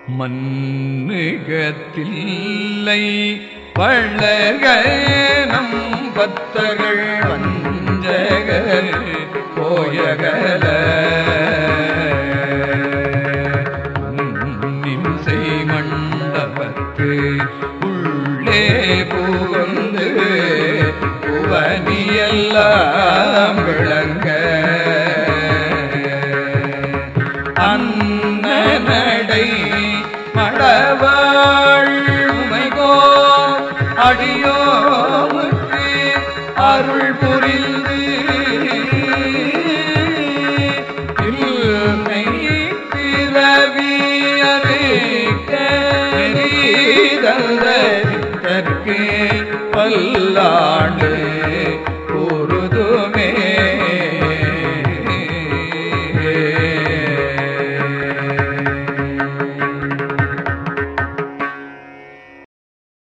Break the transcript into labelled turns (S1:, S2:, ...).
S1: மண்ணுகத்தில்லை வள்ளகனம் பத்தர்கள் வஞ்சக போயகல நிம்சை மண்டபத்து உள்ளே புகுந்து புவனியெல்லாம் விளங்க அன்னடை மடவாள் உமைகோ அடியோமுக்கு அருள் புரிந்து இல்மை பிறவி அறிக்கற்கு பல்லாண்டு